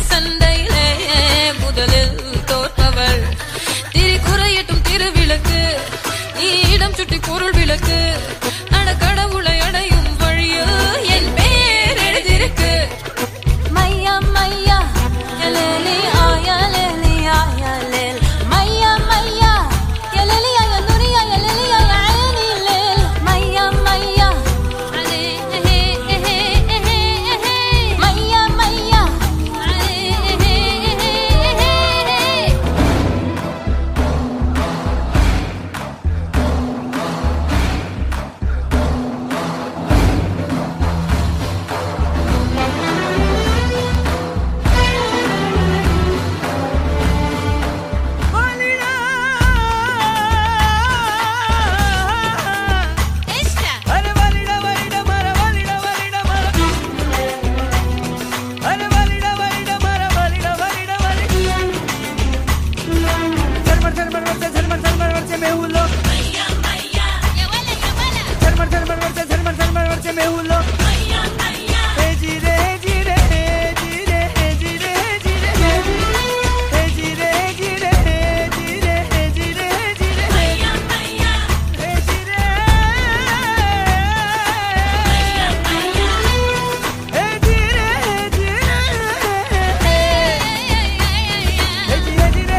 சண்டையிலே முதலில் தோற்பவள் திரி குறையட்டும் திருவிளக்கு நீ இடம் சுட்டி பொருள் விளக்கு அட கடவுளை அடையும் வழியில் என் பேர் எழுதிருக்கு மையா மையா எலேலி ஆயா லேலி ஆயா லேல் மையா மையா எலேலி ஆயா நுரி ஆயா லேலி ஆயா ஐனி லேல் மையா மையா அலே ஹே ஹே ஹே ஹே ஹே மையா மையா அலே ஹே ஹே ஹே ஹே Esta. అరే వలిడ వలిడ మర వలిడ వలిడ మర అరే వలిడ వలిడ మర వలిడ వలిడ వలి జర్మన్ జర్మన్ వర్స జర్మన్ జర్మన్ వర్స మే హులో Ya wala ya wala. జర్మన్ జర్మన్ వర్స జర్మన్ జర్మన్ వర్స మే హులో హే జీరే హే జీరే హే జీరే హే జీరే హే జీరే హే జీరే హే జీరే హే జీరే హే జీరే హే జీరే హే హే జీరే హే జీరే హే జీరే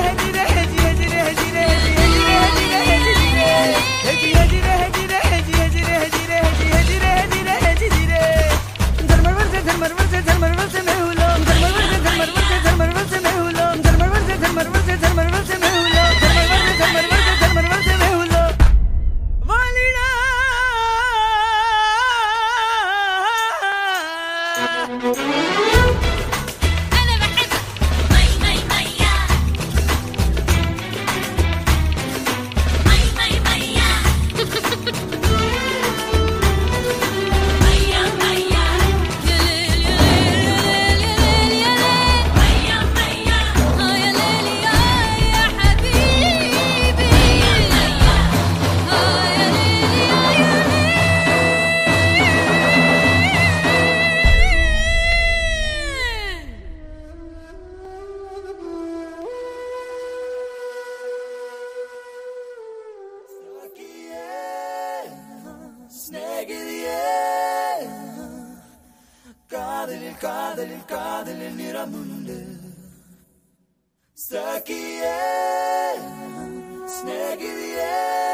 أنا بحبك مي مي ميا مي مي ميا ميا ميا يا ليل يا ليل يا ليل يا ليل ميا ميا آه يا ليل يا يا حبيبي ميا ميا آه يا ليل يا يا ليل കാതലിൽ കാതലിൽ കാതലിൽ നിറമുണ്ട് സഖിയേ സ്നേഹിതയേ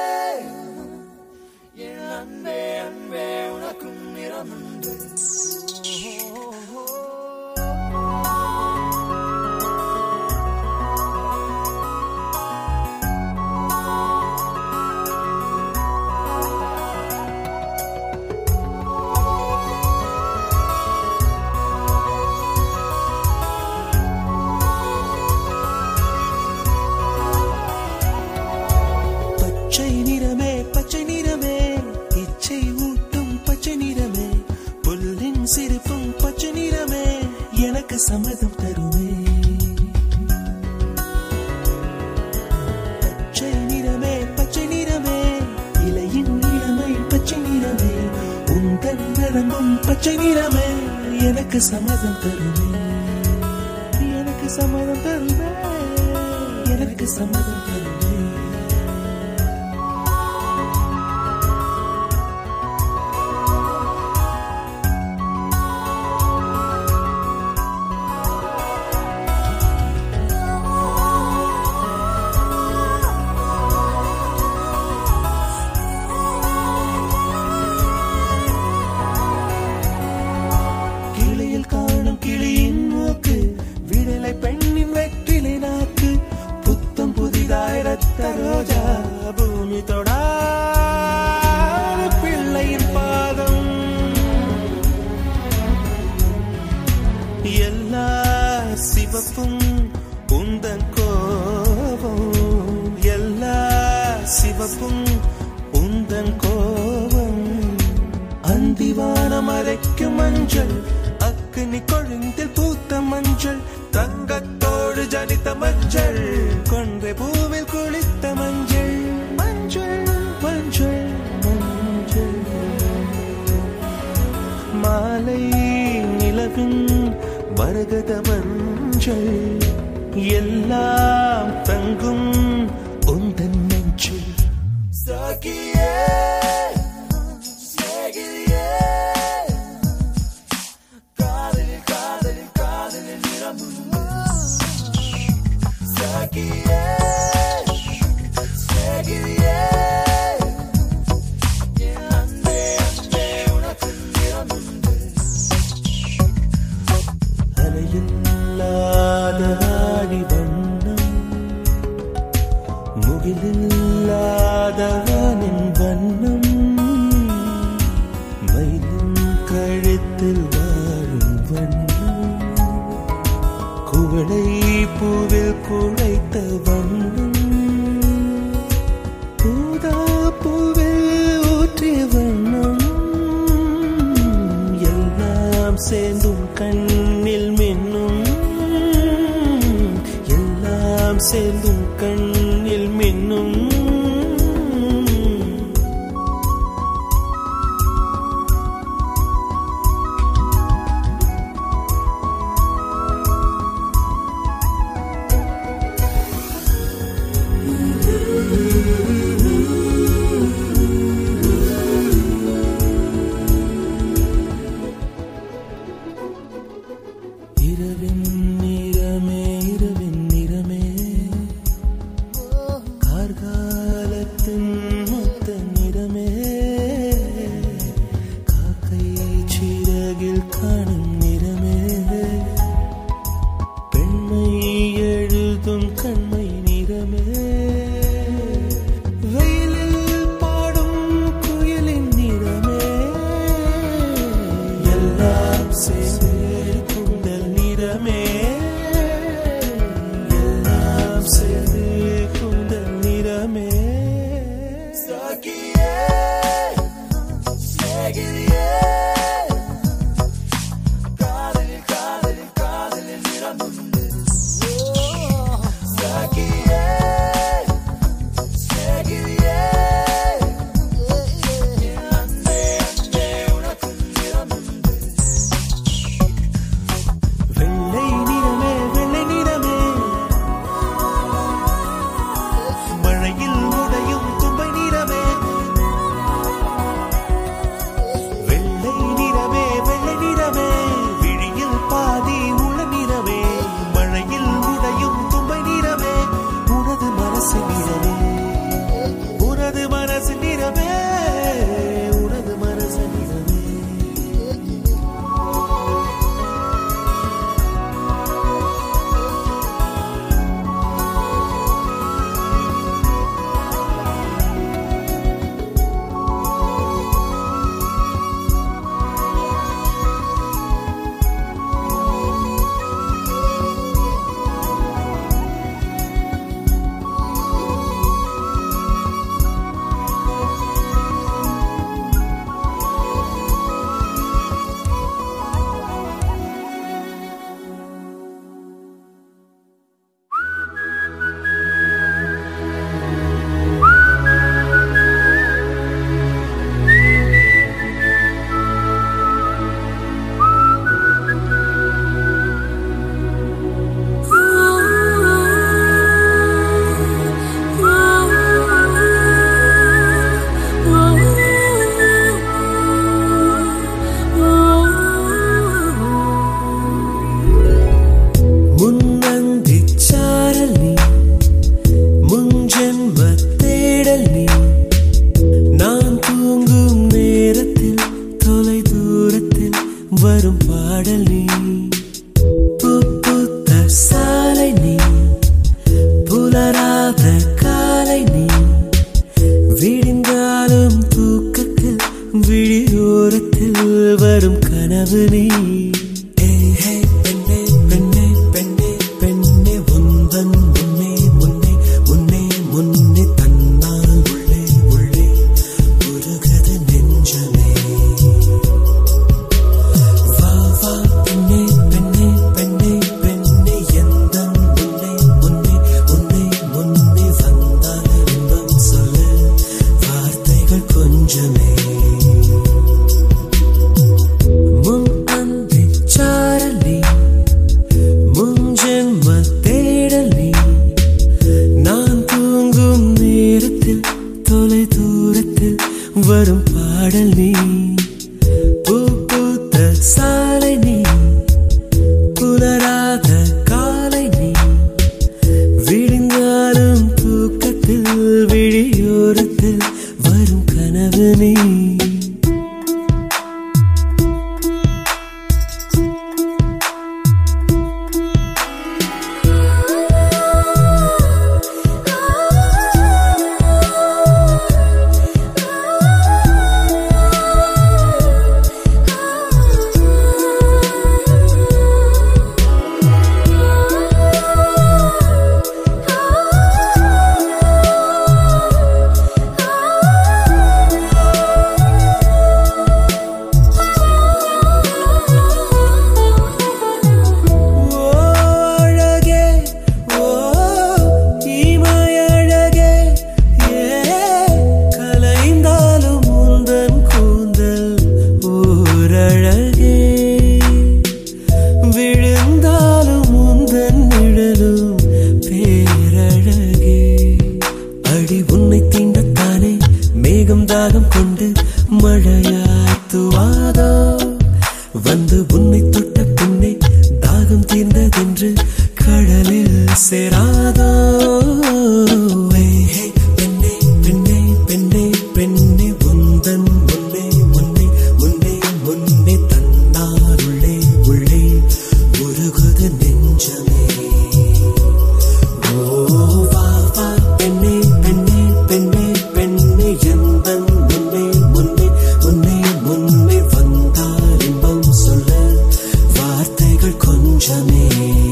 என் அன்பே அன்பே உனக்கும் நிறமுண்டு பச்சை நிறமே பச்சை நிறமே இச்சை ஊட்டும் பச்சை நிறமே புல்லின் சிரிப்பும் பச்சை நிறமே எனக்கு சம்மதம் தருமே பச்சை நிறமே பச்சை நிறமே இலையின் இளமை பச்சை நிறமே உந்தன் நரம்பும் பச்சை நிறமே எனக்கு சம்மதம் தருமே எனக்கு சம்மதம் தருமே எனக்கு சம்மதம் தருமே கிளியில் காணும் கிளியின் மூக்கு விடலை பெண்ணின் வெற்றிலை நாக்கு புத்தம் புதிதாய் ரத்த ரோஜா பூமி தொடா பிள்ளையின் பாதம் எல்லா சிவப்பும் உந்தன் கோபம் எல்லா சிவப்பும் உந்தன் கோபம் அந்திவானம் அரைக்கும் மஞ்சள் அக்கினி கொழுந்தில் பூத்த மஞ்சள் தங்கத்தோடு ஜனித்த மஞ்சள் கொன்றை பூவில் குளித்த மஞ்சள் மஞ்சள் மஞ்சள் மஞ்சள் மாலை நிலவின் மரகத மஞ்சள் ஊஞ்சல் எல்லாம் தங்கும் உந்தன் நெஞ்சில் சகியே சேகிரியே காதலில் காதலில் காதலில் நிறமுண்டு சகியே சேகிரியே என் அன்பே அன்பே உனக்கு நிறமுண்டு அலையில்லாத ஆடி வண்ணம் முகிலில்லாதவனின் வண்ணம் மயிலும் கழுத்தில் வாழும் வண்ணம் குவளை பூவில் குழைத்த வண்ணம் பூதா பூவில் ஊற்றிய வண்ணம் எல்லாம் சேர்ந்தும் கண்ணில் மின்னும் எல்லாம் சேர்ந்தும் கண்ணில் மின்னும் இரவின் நிறமே இரவின் நிறமே சேராதோ ஏய், பெண்ணே பெண்ணே பெண்ணே பெண்ணே உந்தன் முன்னே முன்னே முன்னே முன்னே தன்னார் உள்ளே உள்ளே உருகுது நெஞ்சமே ஓ வா வா பெண்ணே பெண்ணே பெண்ணே பெண்ணே எந்தன் முன்னே முன்னே முன்னே முன்னே வந்தால் இன்பம் சொல்ல வார்த்தைகள் கொஞ்சமே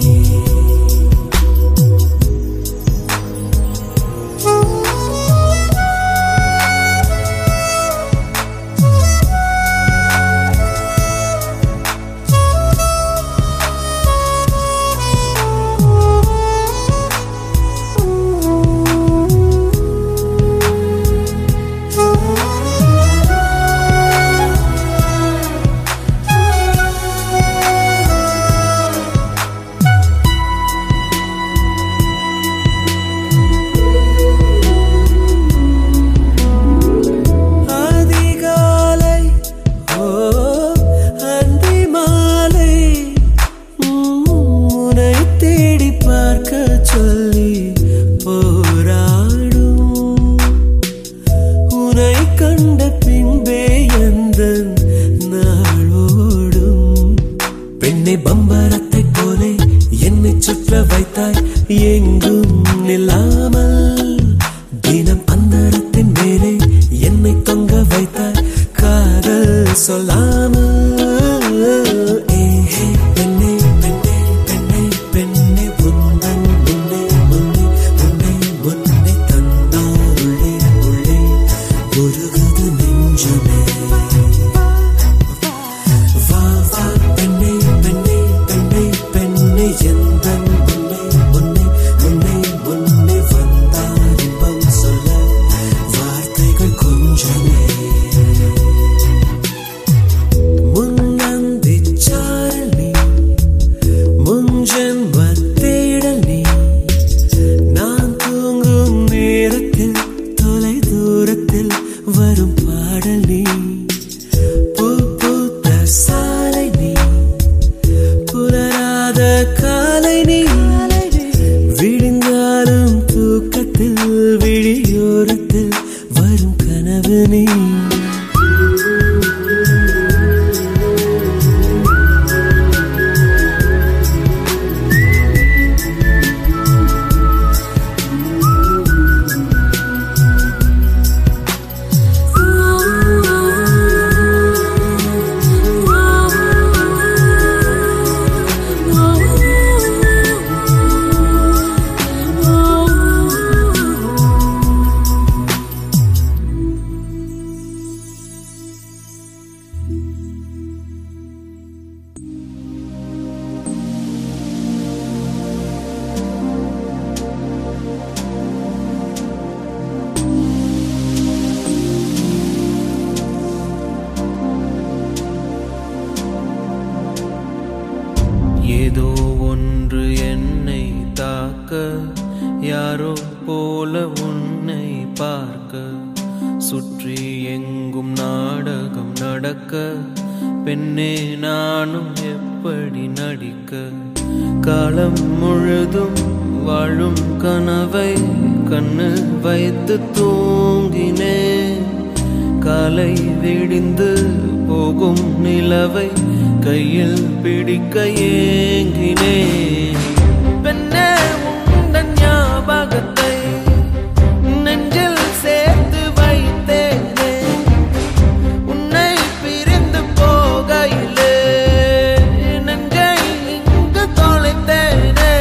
அதிகாலை ஓ அந்தி மாலை உம், உன்னை தேடி பார்க்க சொல்லி போராடும் உன்னை கண்ட பின்பே எந்த நாளோடும் பெண்ணை பம்பரத்தை போலே என்னை சுற்ற வைத்தாய் எங்கும் நில்லாமல் தினம் அந்தரத்தின் மேலே என்னை தொங்க வைத்தாய் காதல் சொல்லாமல் ஏ, ஹே, பெண்ணே பெண்ணே பெண்ணே பெண்ணே உந்தன் முன்னே முன்னே முன்னே முன்னே தந்தார் உள்ளே உள்ளே உருகுது நெஞ்சமே வா வா பெண்ணே பெண்ணே பெண்ணே பெண்ணே எந்தன் முன்னே முன்னே முன்னே முன்னே வந்தார் இன்பம் சொல்ல வார்த்தைகள் கொஞ்சமே முன்னந்தி சாரல் நீ முன்ஜென்ம தேடல் நீ நான் தூங்கும் நேரத்தில் தொலை தூரத்தில் வரும் பாடல் நீ பூ பூத்த சாலை நீ புலராத காலை நீ விழுந்தாலும் தூக்கத்தில் விழியோரத்தில் வரும் கனவு நீ ஏதோ ஒன்று என்னை தாக்க யாரோ போல உன்னை பார்க்க சுற்றி எங்கும் நாடகம் நடக்க பெண்ணே நானும் எப்படி நடிக்க காலம் முழுதும் வாழும் கனவை கண்ணு வைத்து தூங்கினேன் காலை விடிந்து போகும் நிலவை கையில் பிடிக்க ஏங்கினேன் பெண்ணே உந்தன் ஞாபகத்தை நெஞ்சில் சேர்த்து வைத்தேனே உன்னை பிரிந்து போகையிலே நெஞ்சை இங்கு தொலைத்தேனே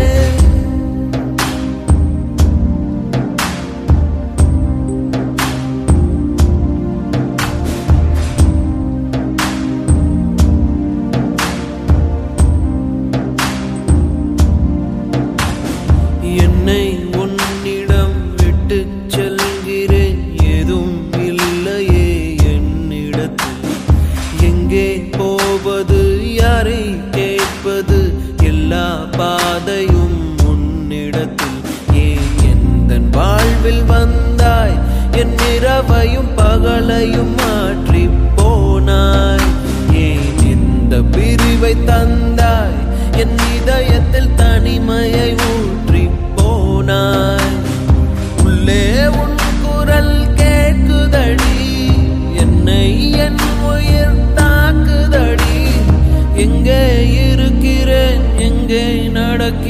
என்னை உன்னிடம் விட்டு செல்கிறேன் எதுவும் இல்லையே என்னிடத்தில் எங்கே போவது யாரை கேட்பது எல்லா பாதையும் உன்னிடத்தில் ஏன் எந்த வாழ்வில் வந்தாய் என் இரவையும் பகலையும் மாற்றி போனாய் ஏன் இந்த பிரிவை தந்தாய் என் இதயத்தில் தனிமையை ஊற்றி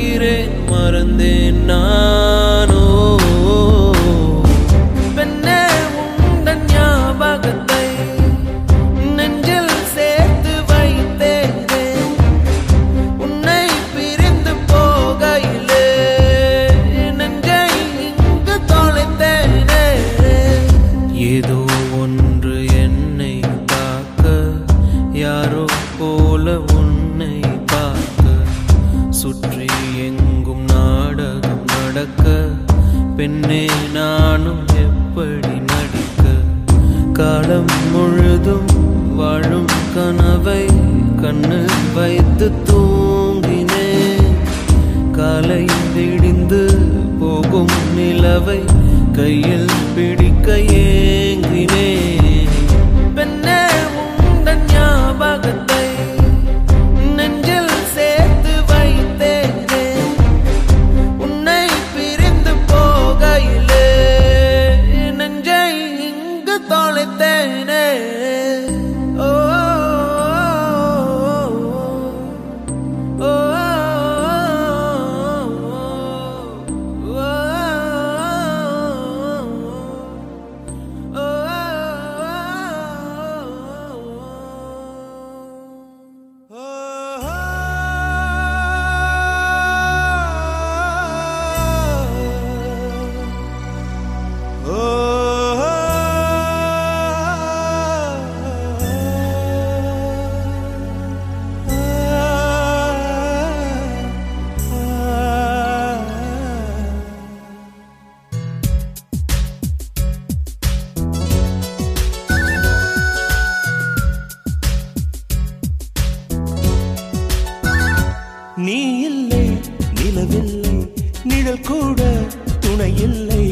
நினைக்கிறேன் மறந்தேன் நானோ பெண்ணே உந்தன் ஞாபகத்தை நெஞ்சில் சேர்த்து வைத்தேனே உன்னை பிரிந்து போகையிலே நெஞ்சை இங்கு தொலைத்தேனே ஏதோ ஒன்று என்னை தாக்க யாரோ போல உன்னை பார்க்க சுற்றி எங்கும் நாடகம் நடக்க பெண்ணே நானும் எப்படி நடிக்க காலம் முழுதும் வாழும் கனவை கண்ணு வைத்து தூங்கினேன் காலை விடிந்து போகும் நிலவை கையில் பிடிக்க ஏங்கினேன் பெண்ணே உந்தன் ஞாபகத்தை நெஞ்சில் சேர்த்து வைத்தேனே உன்னை பிரிந்து போகையிலே நெஞ்சை இங்கு தொலைத்தேனே ஓ ஓ நீ இல்லை நிலவில்லை நிழல் கூட துணை இல்லை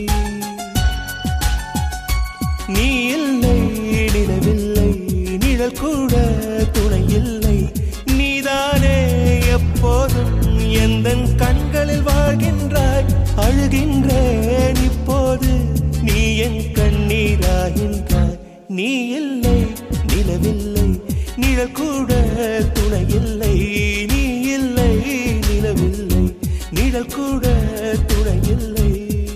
நீ இல்லை நிலவில்லை நிழல் கூட துணை இல்லை நீதானே எப்போதும் எந்த கண்களில் வாழ்கின்றாய் அழுகின்றேன் இப்போது நீ என் கண்ணீராகின்றாய் நீ இல்லை நிலவில்லை நிழல் கூட துணை இல்லை நீ இல்லை நிலவில்லை நிழல் கூட துணை இல்லை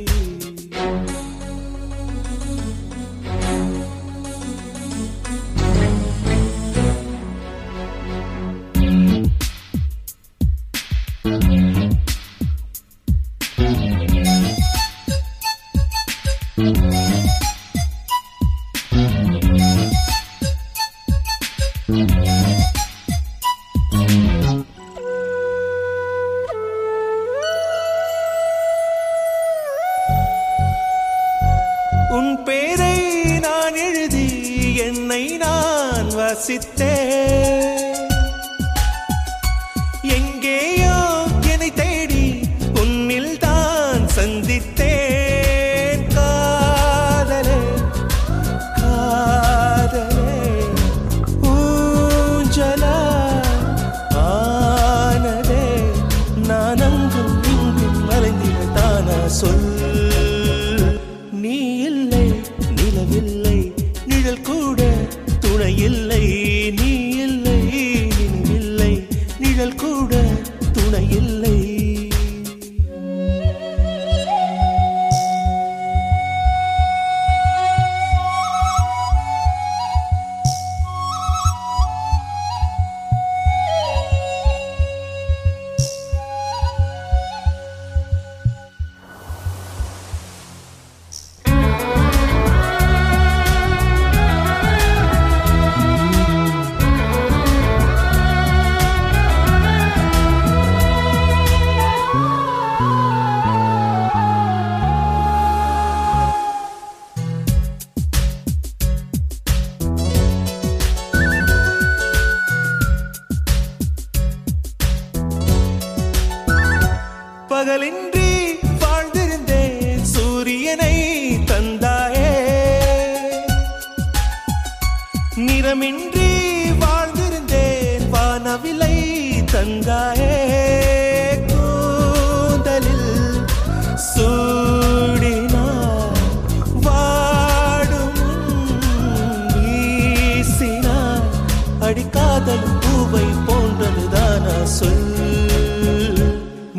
உன் பேரை நான் எழுதி என்னை நான் வசித்தேன் எங்கேயோ என்னை தேடி உன்னில் தான் சந்தித்தேன் காதலே காதலே ஊஞ்சலா ஆனதே நான் அங்கும் இங்கும் மறைந்திடத்தானா சொல் நீ இல்லை நிலவில்லை நிழல் கூட துணை இல்லை நீ இல்லை நினைவில்லை நிழல் கூட துணை இல்லை பகலின்றி வாழ்ந்திருந்தேன் சூரியனை தந்தாயே நிறமின்றி வாழ்ந்திருந்தேன் வானவிலை தந்தாயே கூந்தலில் சூடினார் வாடும் வீசினார் அடிக்காதல் பூவை போன்றதுதானா சொல்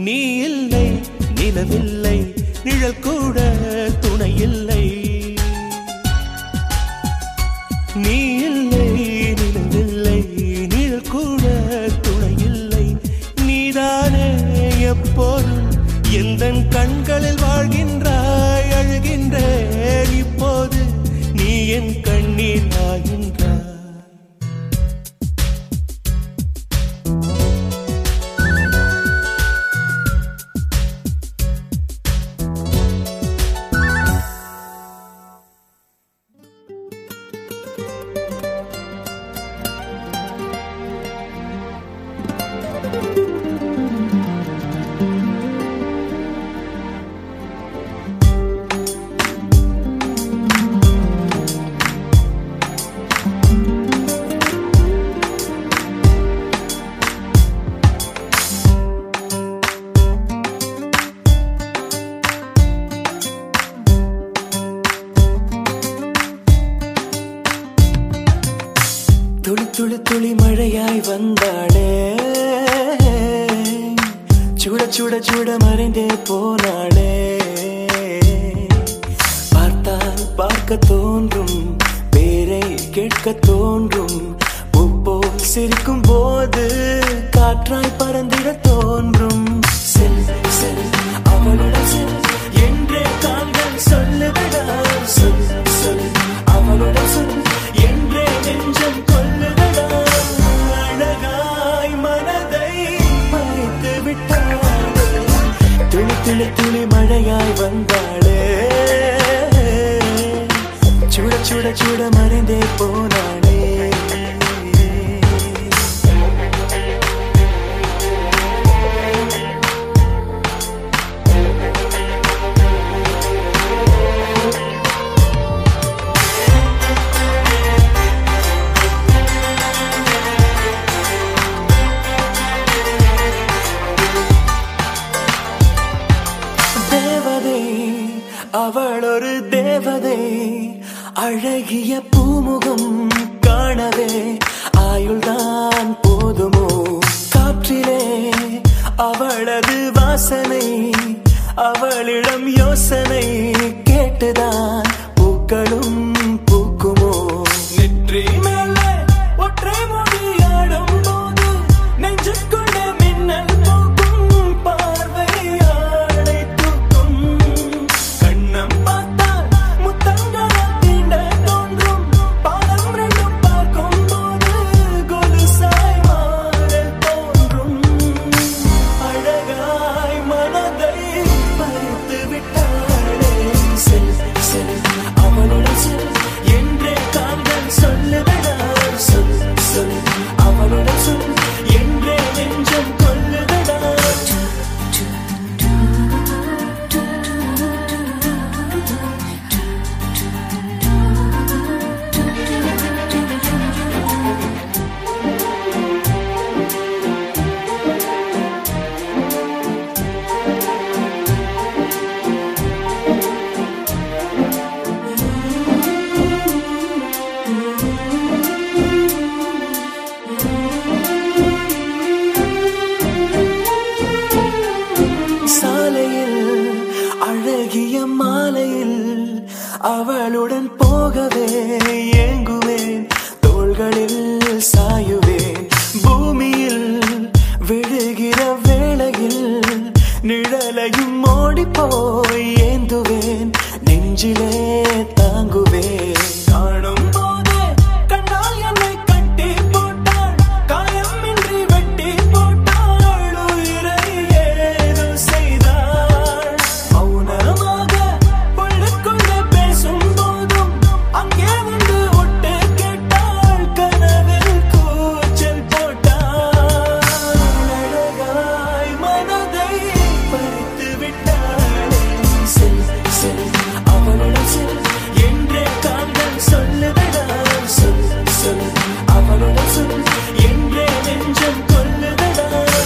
நிழல் கூட துணை இல்லை நீ இல்லை நிலவில்லை நிழல் கூட துணை இல்லை நீதானே எப்போதும் எந்த கண்களில் வாழ்கின்றாய் அழுகின்றேன் இப்போது நீ என் கண்ணீர் ஆகின்றாய் துளி துளி துளி மழையாய் வந்தாளே சுட சுட சுட மறைந்தே போனாளே பார்த்தால் பார்க்க தோன்றும் பேரை கேட்க தோன்றும் உப்போல் சிரிக்கும் போது காற்றாய் பறந்திட தோன்றும் செல் செல் அவளுடன் செல் என்றே கால்கள் சொல்லுதடா சொல் சொல் அவளுடன் சொல் என்றே நெஞ்சம் கொல்லுதடா அழகாய் மனதை மறைத்து விட்டாளே துளி துளி துளி மழையாய் வந்தாளே சுட சுட சுட மறைந்தே போனாளே தேவதை அவள் ஒரு தேவதை அழகிய பூமுகம் காணவே ஆயுள்தான் போதுமோ காற்றிலே அவளது வாசனை அவளிடம் யோசனை கேட்டுதான் பூக்களும் பூக்குமோ நெற்றி மேலே ஒற்றை மொழியாடும் போது நெஞ்சுக்குள்ள மின்னல் போக்கும் பார்வையாடை தூக்கும் கண்ணம் பார்த்தால் முத்தங்களை தீண்ட தோன்றும் பாதம் ரெண்டும் பார்க்கும் போது கொலுசாய் மாறல் தோன்றும் அழகாய் மனதை பறித்து விட்டாளே செல் செல் அவளுடன் செல் என்றே கால்கள் சொல்லுதடா சொல் சொல் அவளுடன் சொல் என்றே நெஞ்சம் கொல்லுதடா சாலையில் அழகிய மாலையில் அவளுடன் போகவே ஏங்குவேன் தோள்களில் சாயுவேன் பூமியில் விழுகிற வேளையில் நிழலையும் ஓடி போய் ஏந்துவேன் நெஞ்சிலே தாங்குவேன் காணும் போதே கண்ணால் என்னை கட்டி போட்டாள் காயமின்றி வெட்டி போட்டாள் உயிரை ஏதோ செய்தாள் மௌனமாக உள்ளுக்குள்ளே பேசும் போதும் அங்கே வந்து ஒட்டு கேட்டாள் கனவில் கூச்சல் போட்டாள் அழகாய் மனதை பறித்து விட்டாளே செல் செல் அவளுடன் செல் என்றே கால்கள் சொல்லுதடா சொல் சொல் அவளுடன் சொல் என்றே நெஞ்சம் கொல்லுதடா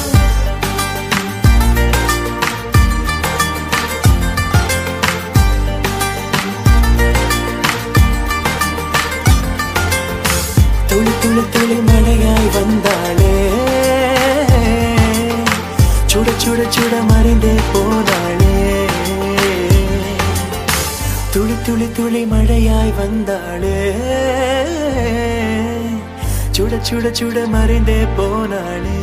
துளி துளி துளி மழையாய் வந்தாளே சுட சுட சுட மறைந்தே போனாளே துளி துளி துளி மழையாய் வந்தாளே சுட சுட சுட மறைந்தே போனாளே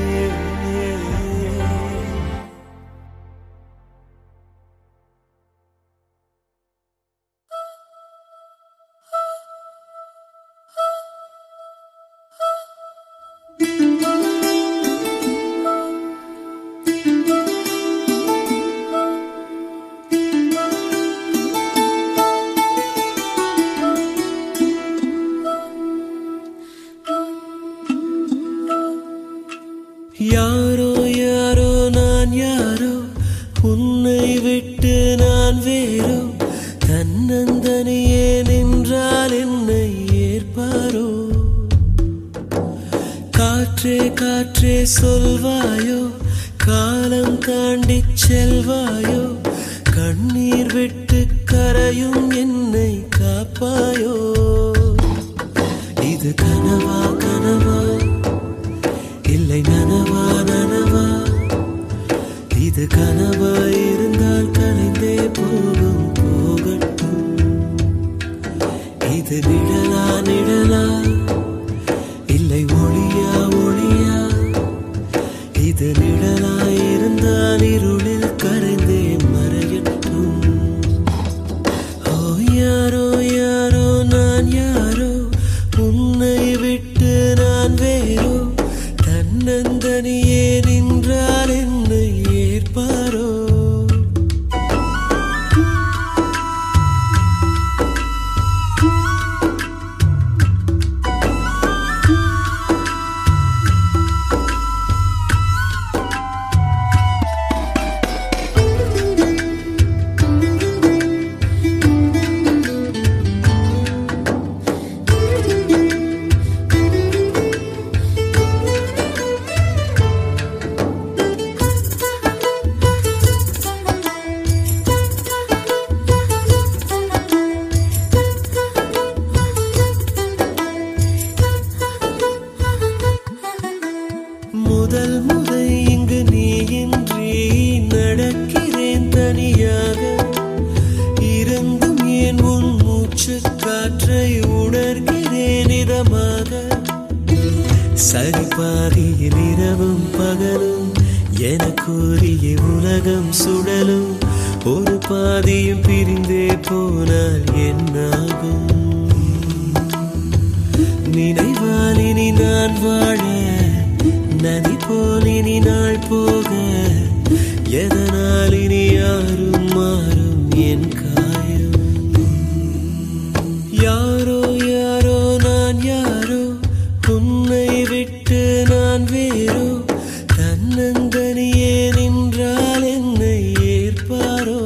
யாரோ யாரோ நான் யாரோ உன்னை விட்டு நான் வேறோ தன்னந்தனியே நின்றால் என்னை ஏற்பாரோ காற்றே காற்றே சொல்வாயோ காலம் தாண்டி செல்வாயோ கண்ணீர் விட்டு கரையும் என்னை காப்பாயோ இது கனவா கனவா இல்லை நனவா நனவா இது கனவா இருந்தால் கலைந்தே போகும் போகட்டும் இது நிழலா நிழலா இல்லை ஒளியா ஒளியா இது நிழலா இருந்தால் இருளில் கரைந்தே மறையட்டும் ஓ யாரோ யாரோ நான் யாரோ உன்னை விட்டு நான் வேறோ தன்னந்தனியே நின்றால் என்னை ஏற்பாரோ முதல் முறை இங்கு நீ இன்றி நடக்கிறேன் தனியாக இருந்தும் ஏன் உன் மூச்சு காற்றை உணர்கிறேன் இதமாக சரி பாதியில் இரவும் பகலும் எனக்குரிய உலகம் சுடலும் ஒரு பாதியும் பிரிந்தே போனால் என்னாகும் நினைவால் இனி நான் வாழ நதி போல் இனி நாள் போக எதனால் இனி யாரும் மாறும் என் காயம் யாரோ யாரோ நான் யாரோ உன்னை விட்டு நான் வேறோ தன்னந்தனியே நின்றால் என்னை ஏற்பாரோ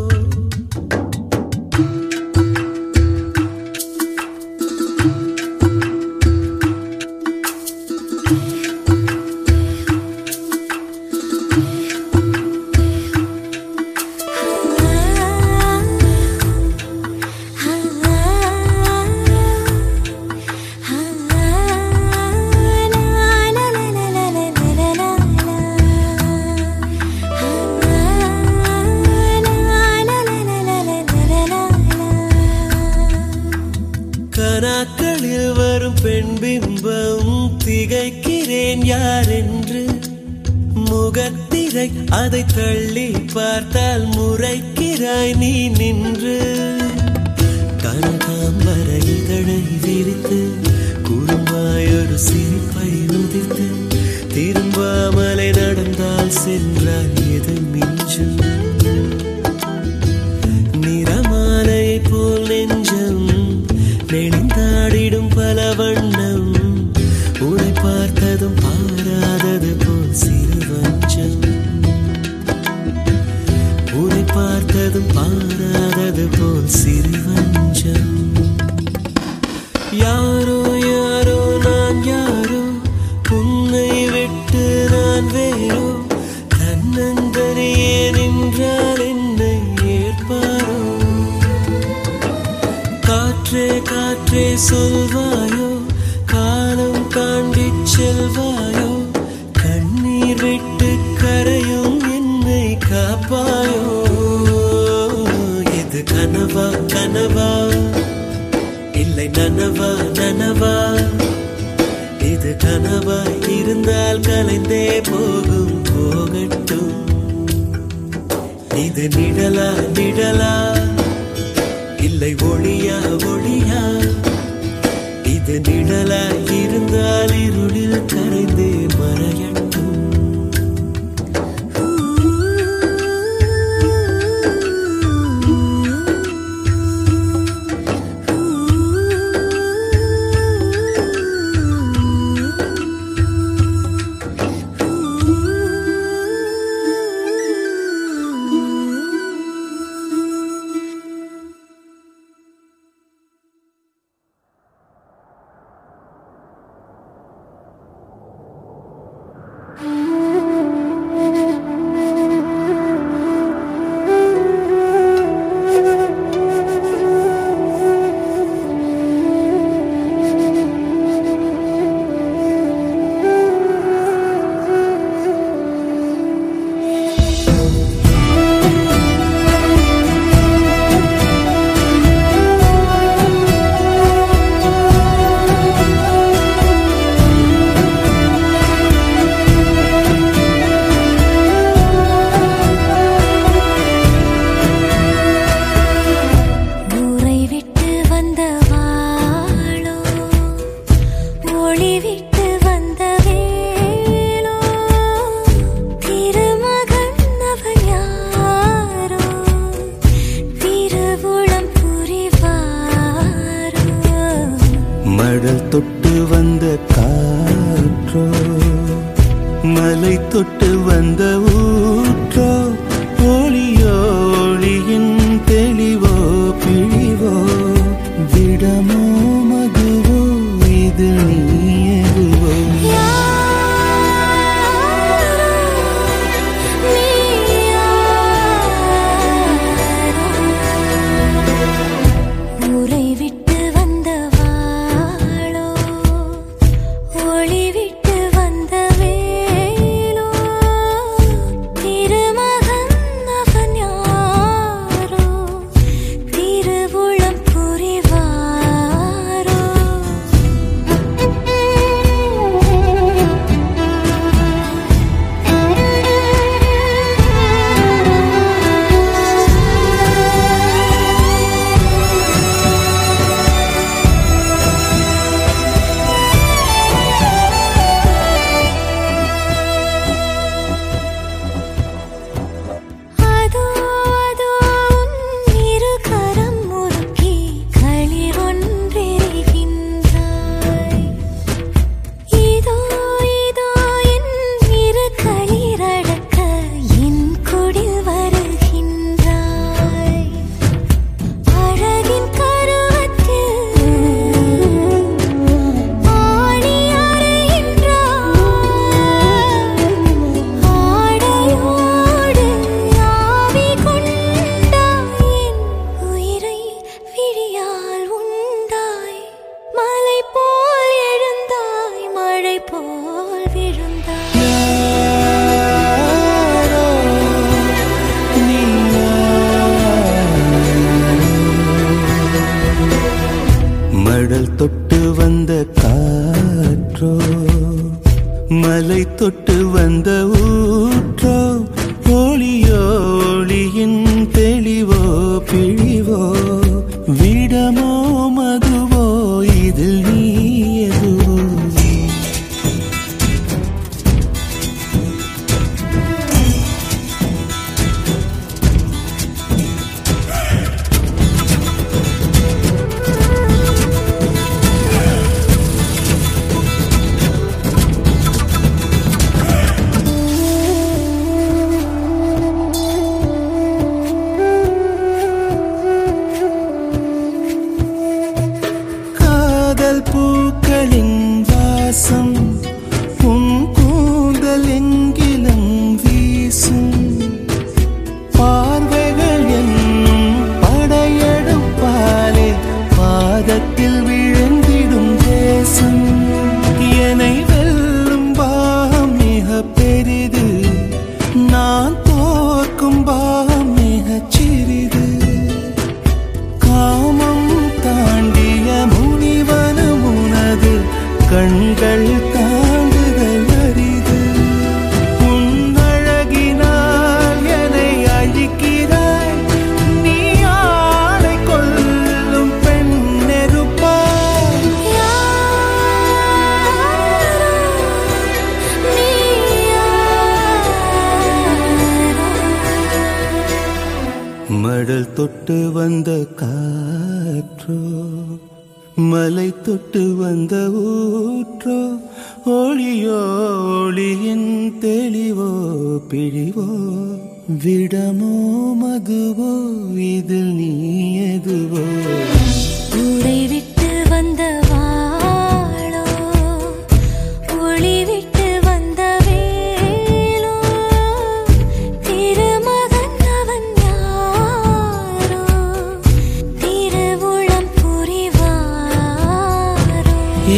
கனாக்களில் வரும் பெண் பிம்பம் திகைக்கிறேன் யார் என்று முகத்திரை அதை தள்ளி பார்த்தால் முறைக்கிறாய் நீ நின்று கனகாம்பர இதழை விரித்து குறும்பாயொரு சிரிப்பை உதித்து திரும்பாமலை நடந்தால் சென்றால் எது மிஞ்சும் நிறமாலை போல் நெஞ்சம் நெளிந்தாடிடும் பல வண்ணம் உன்னை பார்த்ததும் பாராதது போல் சிறு வஞ்சம் உன்னை பார்த்ததும் பாராதது போல் சிறு வஞ்சம் யாரோ யாரோ நான் யாரோ உன்னை விட்டு நான் வேறோ தன்னந்தனியே நின்றால் என்னை ஏற்பாரோ காற்றே காற்றே சொல்வாயோ காலம் தாண்டி செல்வாயோ கண்ணீர் விட்டு கரையும் என்னை காப்பாயோ இது இது கனவா கனவா இல்லை நனவா நனவா இது கனவா இருந்தால் கலைந்தே போகும் போகட்டும் இது நிழலா நிழலா இல்லை ஒளியா ஒளியா இது நிழலா இருந்தால் இருளில் கரைந்தே மறையட்டும் ஊரை விட்டு வந்த வாளோ ஒளி விட்டு வந்த வேளோ திருமகன் அவன் யாரோ திருவுளம் புரிவாரோ மடல் தொட்டு வந்த காற்றோ மலை தொட்டு வந்த ஊற்றோ ஒளியோ ஒளியின் தெளிவோ பிழிவோ விடமோ மதுவோ இது நீயதுவோ ஊரை விட்டு வந்த வாளோ ஒளி விட்டு வந்த வேளோ மடல் தொட்டு வந்த காற்றோ மலை தொட்டு வந்த ஊற்றோ ஒளியோ ஒளியின் தெளிவோ பிழிவோ விடமோ மதுவோ இதில் நீ எதுவோ ஊரை விட்டு வந்த வாளோ ஒளி விட்டு வந்த வேலோ திருமகன் அவன் யாரோ திருவுளம் புரிவாரோ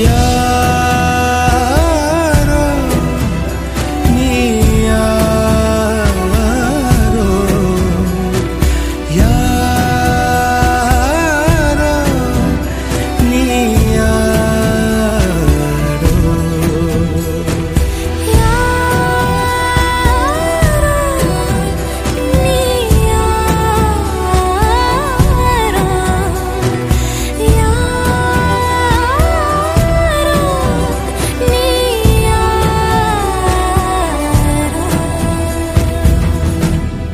யாரோ நீ யாரோ யாரோ நீ யாரோ யாரோ நீ யாரோ யாரோ நீ யாரோ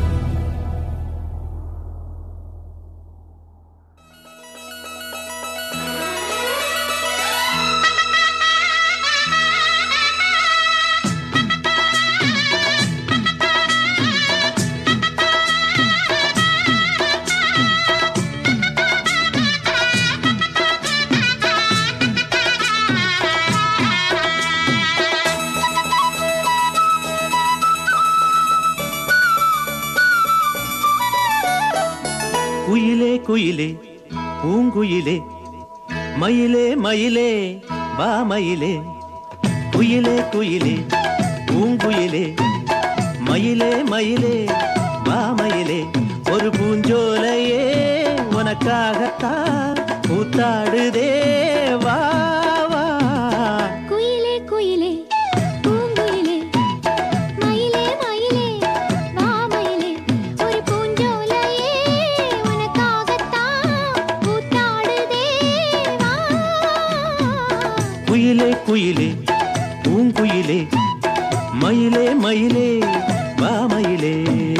குயிலே குயிலே பூங்குயிலே மயிலே மயிலே வா மயிலே குயிலே குயிலே பூங்குயிலே மயிலே மயிலே வா மயிலே ஒரு பூஞ்சோலையே உனக்காகத்தான் கூத்தாடுதே வா வா குயிலே குயிலே பூங்குயிலே மயிலே மயிலே வா மயிலே ஒரு பூஞ்சோலையே உனக்காகத்தான் கூத்தாடுதே வா குயிலே குயிலே பூங்குயிலே மயிலே மயிலே வா மயிலே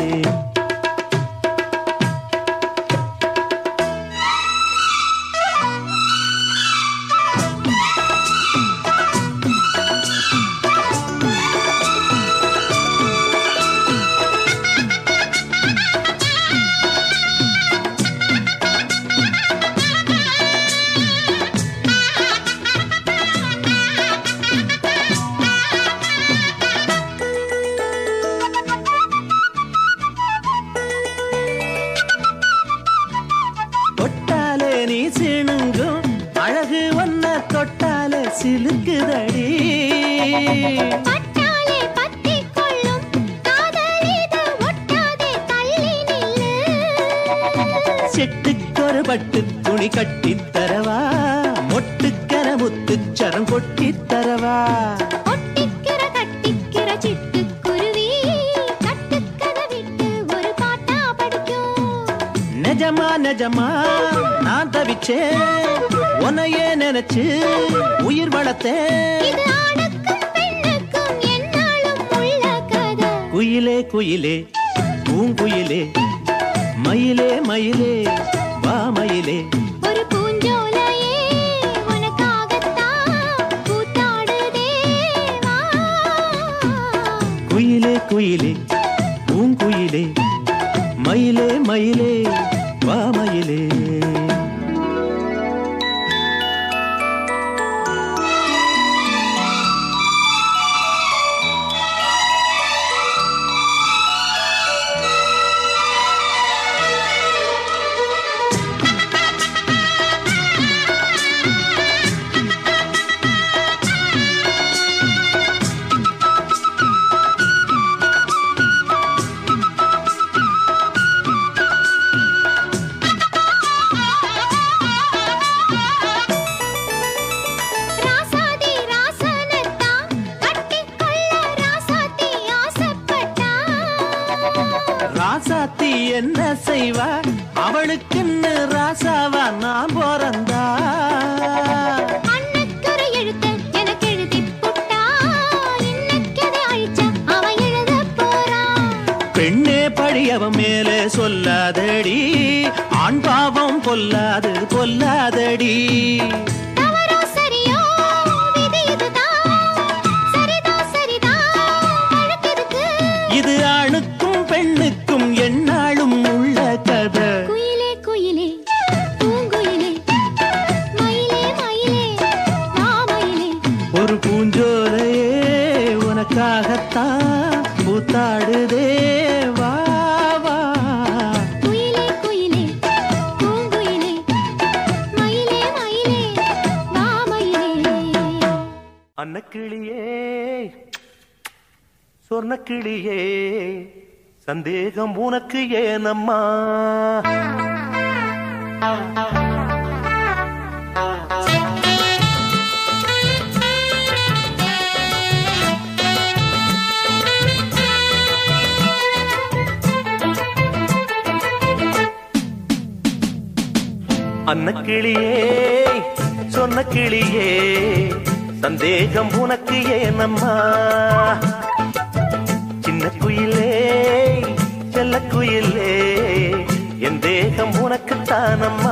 தொட்டாலே நீ சிணுங்கும் அழகு ஒன்ன தொட்டாலே சிலுக்குதடி பட்டாலே பத்திக் கொள்ளும் காதலிது ஒட்டாதே தள்ளி நில்லு செட்டுக்கொரு பட்டு துணி கட்டித் தரவா மொட்டுக்கர முத்துச்சரம் கொட்டித் தரவா ஒட்டிக்கிற கட்டிக்கிற சிட்டுக்குருவி கட்டுக்கதை விட்டு ஒரு பாட்டா படிக்கும் நிஜமா நிஜமா நான் தவிச்சேன் உன்னையே நினைச்சு உயிர் வளர்த்தேன் இது ஆணுக்கும் பெண்ணுக்கும் என்னாலும் உள்ள கதை குயிலே குயிலே பூங்குயிலே மயிலே மயிலே வா மயிலே ஒரு பூஞ்சோலையே உனக்காகத்தான் கூத்தாடுதே வா குயிலே குயிலே பூங்குயிலே மயிலே மயிலே வா மயிலே ராசாதி ராசனத்தான் கட்டிக்கொள்ள ராசாத்தி ஆசைப்பட்டா ராசாத்தி என்ன செய்வா அவளுக்குன்னு ராசாவா நான் பிறந்தா அன்னக்கரை எழுத்த எனக்கு எழுதி புட்டா இன்னக்கதை அழிச்ச அவ எழுத போறா பெண்ணே படி அவன் மேலே சொல்லாதடி ஆண் பாவம் பொல்லாது பொல்லாதடி தவறோ சரியோ விதி இதுதான் சரிதான் சரிதான் வழக்கிருக்கு இது ஆணுக்கும் பெண்ணுக்கும் எந்நாளும் உள்ள கதை குயிலே குயிலே பூங்குயிலே மயிலே மயிலே மாமயிலே ஒரு பூஞ்சோலையே உனக்காகத்தான் பூத்தாடுதே வா வா குயிலே குயிலே பூங்குயிலே மயிலே மயிலே மாமயிலே அன்னக்கிளியே சொர்ணக்கிளியே சந்தேகம் உனக்கு ஏனம்மா அன்னக்கிளியே சொன்ன கிளியே சந்தேகம் உனக்கு ஏனம்மா சின்ன குயிலே செல்ல குயிலே என் தேகம் உனக்கு தானம்மா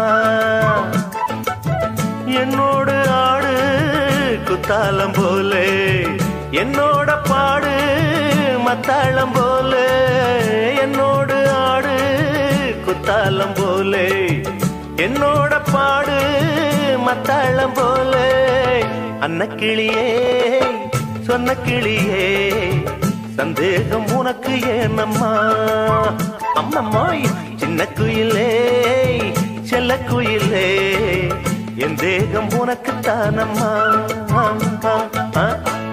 என்னோடு ஆடு குத்தாலம் போலே என்னோட பாடு மத்தாளம் போலே என்னோடு ஆடு குத்தாலம் போலே என்னோட பாடு மத்தாளம் போலே அன்னக்கிளியே சொன்ன கிளியே சந்தேகம் உனக்கு ஏனம்மா அம்மம்மாய் சின்ன குயிலே செல்ல குயிலே என் தேகம் உனக்கு தானம்மா ஆ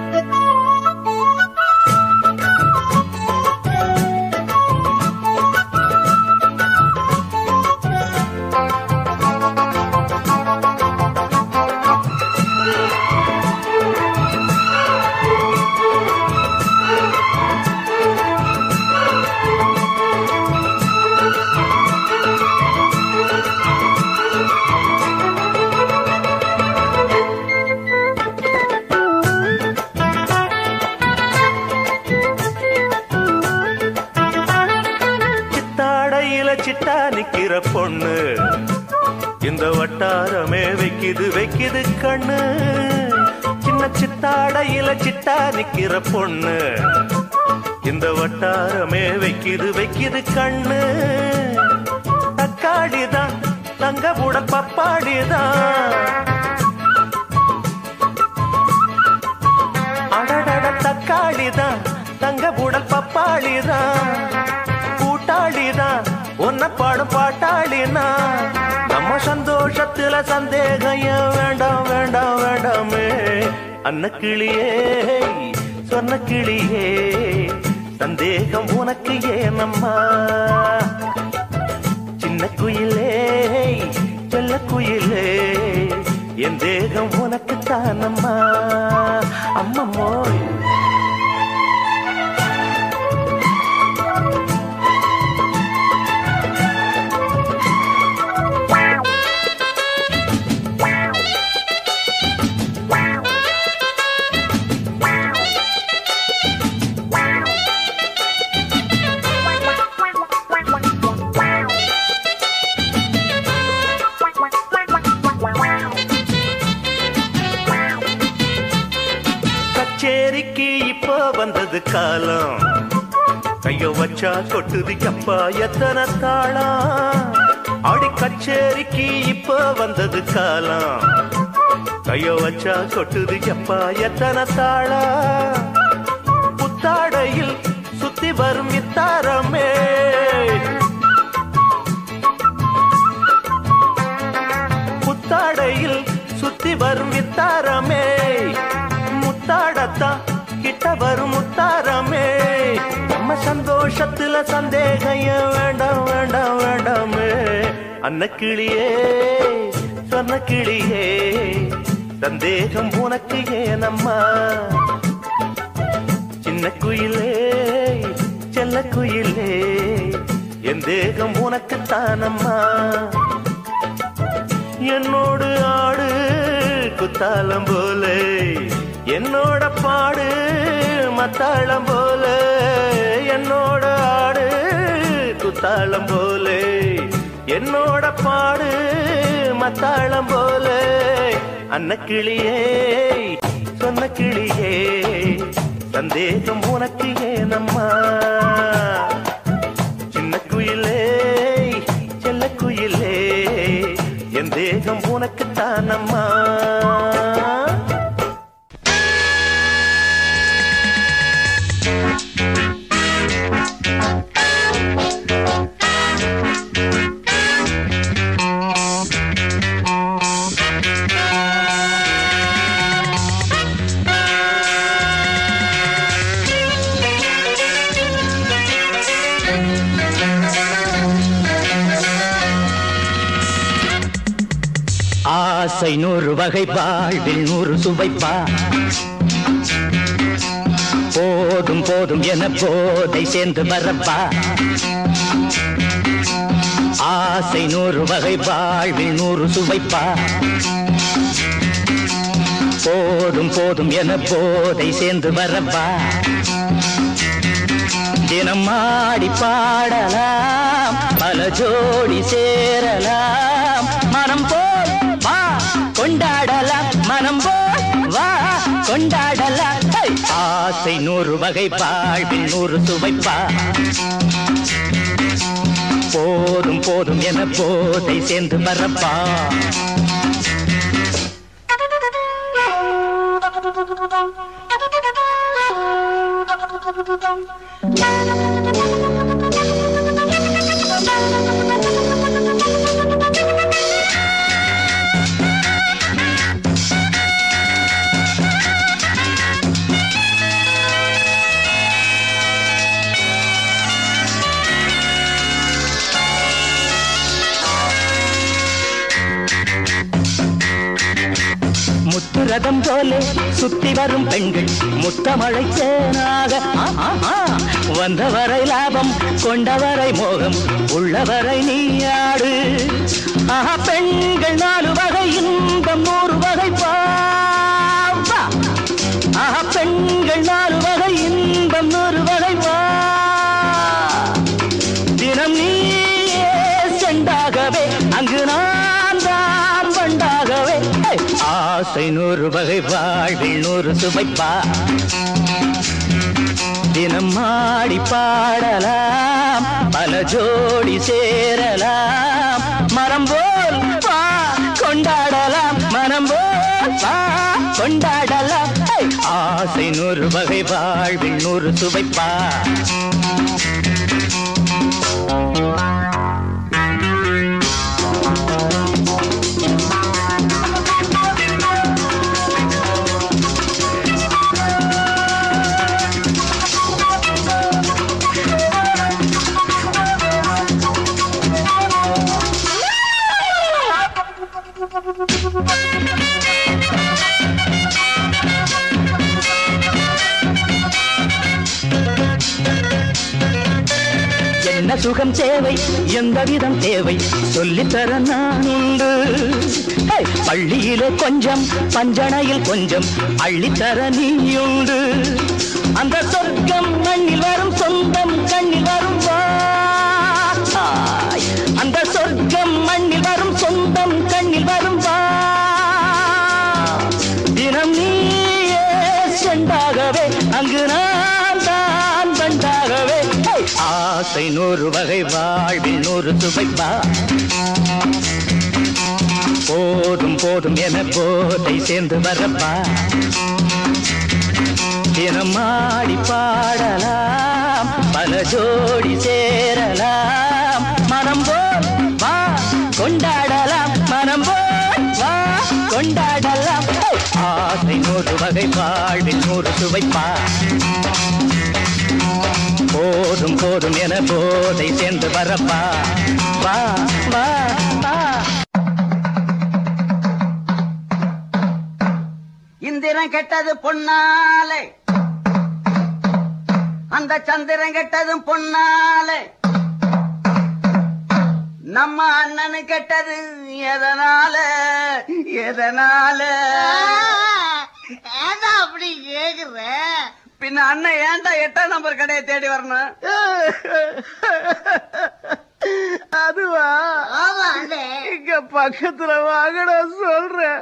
சித்தாடையில சிட்டா நிக்கிற பொண்ணு இந்த வட்டாரமே வைக்குது வைக்குது கண்ணு சின்ன சித்தாடையில சிட்டா நிக்கிற பொண்ணு இந்த வட்டாரமே வைக்குது வைக்குது கண்ணு தக்காளிதான் தங்க புட பப்பாளிதான் அடடட தக்காளிதான் தங்க புடல் பப்பாளிதான் கூட்டாளிதான் உன்ன பாடும் பாட்டாளினா நம்ம சந்தோஷத்துல சந்தேகம் ஏன் வேண்டாம் வேண்டாம் வேண்டாமே அன்ன கிளியே சொன்ன கிளியே சந்தேகம் உனக்கு ஏனம்மா சின்ன குயிலே செல்ல குயிலே என் தேகம் உனக்கு தானம்மா அம்மம்மோய் கச்சேரிக்கு இப்போ வந்தது காலம் கைய வச்சா கொட்டுது அப்பா எத்தனை தாளம் ஆடி கச்சேரிக்கு இப்போ வந்தது காலம் கைய வச்சா கொட்டுது அப்பா எத்தனை தாளம் புத்தாடையில் சுத்தி வரும் இத்தாரமே புத்தாடையில் சுத்தி வரும் வித்தாரமே முத்தாடத்தான் கிட்ட வரும் முத்தாரமே நம்ம சந்தோஷத்துல சந்தேகம் ஏன் வேண்டாம் வேண்டாம் வேண்டாமே அன்ன கிளியே சொன்ன கிளியே சந்தேகம் உனக்கு ஏனம்மா சின்ன குயிலே செல்ல குயிலே என் தேகம் உனக்கு தானம்மா என்னோடு ஆடு குத்தாலம் போல என்னோட பாடு மத்தாளம் போல என்னோட ஆடு குத்தாளம் போலே என்னோட பாடு மத்தாளம் போலே அன்ன கிளியே சொன்ன கிளியே சந்தேகம் உனக்கு ஏனம்மா சின்ன குயிலே செல்ல குயிலே என் தேகம் உனக்கு தானம்மா ஆசை நூறு வகை வாழ்வில் நூறு சுவைப்பா போதும் போதும் என போதை சேர்ந்து வரப்பா ஆசை நூறு வகை வாழ்வில் நூறு சுவைப்பா போதும் போதும் என போதை சேர்ந்து வரப்பா தினம் ஆடி பாடலாம் பல ஜோடி சேரலாம் மனம் போல் வா கொண்டாடலாம் மனம் போல் வா கொண்டாடலாம் ஹை! ஆசை நூறு வகை வாழ்வில் நூறு சுவைப்பா போதும் போதும் என போதை சேர்ந்து வரப்பா முத்துரதம் போலே சுத்தி வரும் பெண்கள் முத்தமழை தேனாக ஆ, ஆ, ஆ. வந்தவரை லாபம் கொண்டவரை மோகம் உள்ளவரை நீயாடு ஆஹா பெண்கள் நாலு வகை இன்பம் நூறு வகை பாவா ஆஹா பெண்கள் நாலு வகை இன்பம் நூறு வகை வா தினம் நீயே செண்டாகவே அங்கு நான் தான் வண்டாகவே ஹே! ஆசை நூறு வகை வாழ்வில் நூறு சுவைப்பா தினம் ஆடி பாடலாம் பல ஜோடி சேரலாம் மரம் போல் வா கொண்டாடலாம் மனம் போல் வா கொண்டாடலாம் ஹே! ஆசை நூறு வகை வாழ்வில் நூறு சுவைப்பா என்ன சுகம் தேவை எந்த விதம் தேவை சொல்லித்தர நான் உண்டு ஹே! பள்ளியிலே கொஞ்சம் பஞ்சணையில் கொஞ்சம் அள்ளித்தர நீயுண்டு அந்த சொர்க்கம் மண்ணில் வரும் சொந்தம் கண்ணில் வரும் வாய் அந்த சொர்க்கம் மண்ணில் வரும் சொந்தம் கண்ணில் வரும் வா தினம் நீயே செண்டாகவே அங்கு நான் தான் பண்டாகவே ஹே! ஆசை நூறு வகை வாழ்வில் நூறு சுவைப்பா போதும் போதும் என போதை சேர்ந்து வரப்பா தினம் ஆடி பாடலாம் பல ஜோடி சேரலாம் மனம் போல் வா கொண்டாடலாம் மனம் போல் வா கொண்டாடலாம் ஹே! ஆசை நூறு வகை வாழ்வில் நூறு சுவைப்பா போதும் போதும் என போதை சேர்ந்து வரப்பா வா வா வா இந்திரன் கெட்டது பொன்னாலே அந்த சந்திரன் கெட்டதும் பொன்னாலே நம்ம அண்ணனு கெட்டது எதனால எதனால ஏதா அப்படி கேக்குற பின்ன அண்ணன் ஏன்டா எட்டாம் நம்பர் கடையை தேடி வரணும் அதுவா ஆமா அண்ணே இங்க பக்கத்துல வாங்கடா சொல்றேன்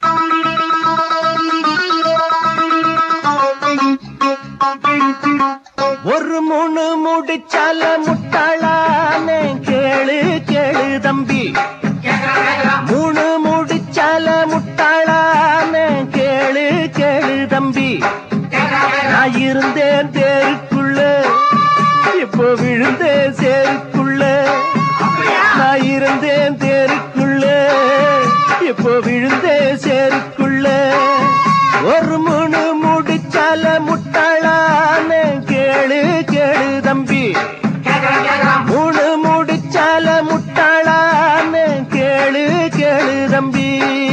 ஒரு மூணு முடிச்சால முட்டாளான கேளு கேளு தம்பி மூணு முடிச்சால முட்டாளான கேளு கேளு தம்பி நான் இருந்தேன் தேருக்குள்ள இப்போ விழுந்தேன் சேருக்குள்ள நான் இருந்தேன் தேருக்குள்ள இப்போ விழுந்தேன் சேருக்குள்ள ஒரு மூணு முடிச்சால முட்டாளான கேளு கேளு தம்பி மூணு முடிச்சால முட்டாளான கேளு கேளு தம்பி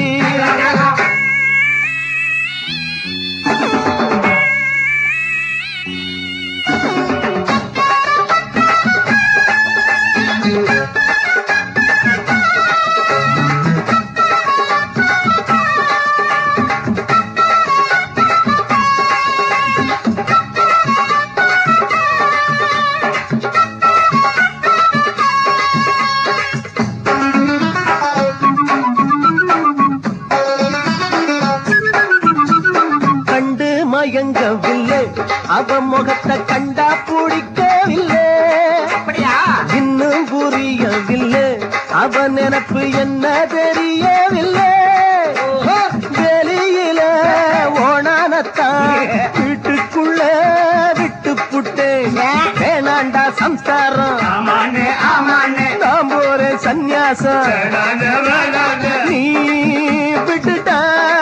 கண்டு மயங்கவில்லை அவ முகத்தை கண்டா பிடிக்கவில்லை இன்னும் புரியவில்லை அவ நினப்பு என்ன தெரியவில்லை வெளியில ஓணானத்தான் வீட்டுக்குள்ள விட்டு புட்டேன் வேணாண்டா சம்சாரம் நான் போறேன் சந்நியாசம் நீ விட்டுடா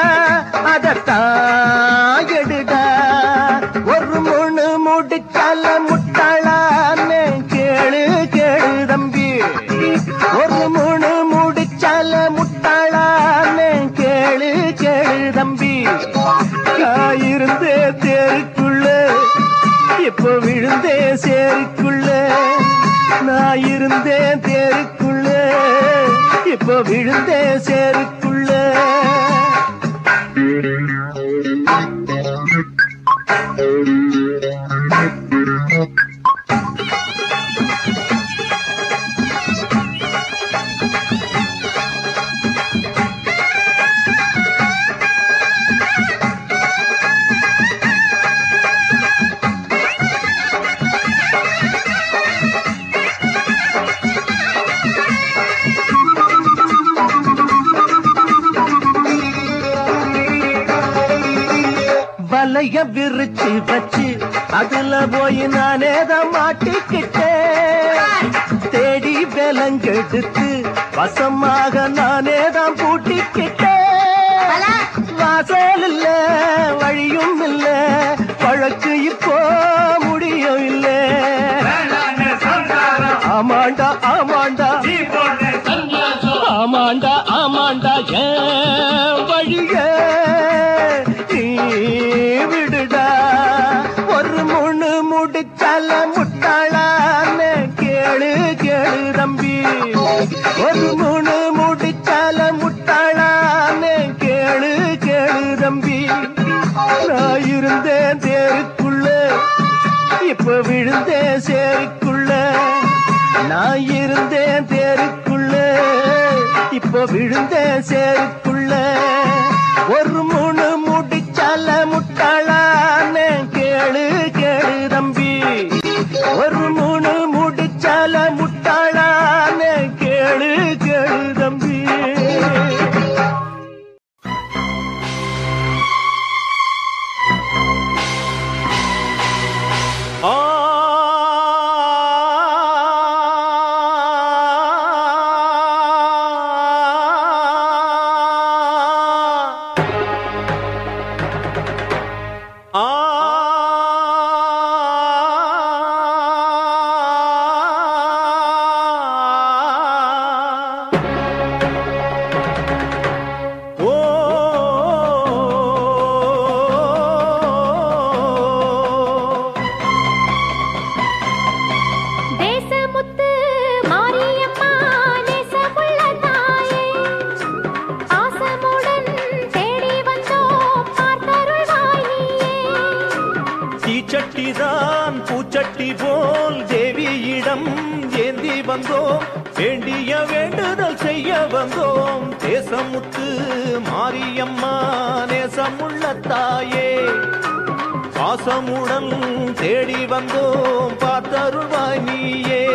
அதத்தான் எடுடா ஒரு முழு முடிச்சால முட்டாளான்னு கேளு கேளு தம்பி ஒரு முழு முடிச்சால முட்டாளான்னு கேளு கேளு தம்பி நான் இருந்தே தேருக்குள்ள இப்போ விழுந்தே சேருக்குள்ள நான் இருந்தேன் தேருக்குள்ள இப்போ விழுந்தே சேருக்குள்ள வலைய விரிச்சு வச்சு அதுல போய் நானே தான் மாட்டிக்கிட்டேன் தேடி விலங்கெடுத்து வசமாக நானே தான் பூட்டிக்கிட்டேன் வாசல் இல்ல வழியும் இல்ல வழக்கு இப்போ முடியும் இல்ல ஆமாண்டா ஆமாண்டா ஆமாண்டா ஆமாண்டா ஏன் வழிய நீ விடுடா ஒரு முழு முடிச்சால முட்டாளான்னு கேளு கேளு தம்பி ஒரு முழு முடிச்சால முட்டாளான்னு கேளு கேளு தம்பி நான் இருந்தேன் தேருக்குள்ள இப்ப விழுந்தேன் சேருக்குள்ள நான் இருந்தேன் தேருக்குள்ள இப்போ விழுந்தேன் சேருக்குள்ள ஒரு மூணு முடிச்சால முட்டாளான்னு கேளு கேளு தம்பி ஒரு மூணு முடிச்சால முட்டாளான்னு கேளு கேளு தம்பி ஆ மாசமுத்து மாரியம்மா நேசமுள்ள தாயே பாசமுடன் தேடி வந்தோம் பார்த்தருள்வாய் நீயே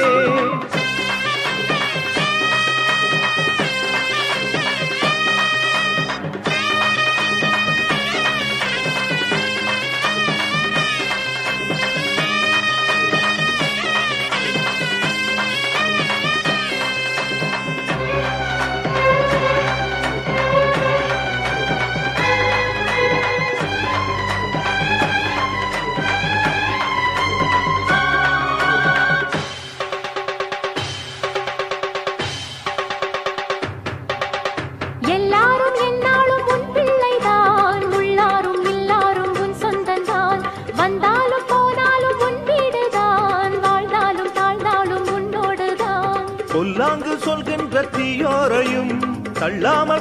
எல்லாரும் என்னாலும் உன் பிள்ளைதான் உள்ளாரும் இல்லாரும் உன் சொந்தந்தான் வந்தாலும் போனாலும் உன் வீடுதான் வாழ்ந்தாலும் தாழ்ந்தாலும் உன்னோடுதான் சொல்லாங்கு சொல்கின்ற தீயோரையும் தள்ளாமல்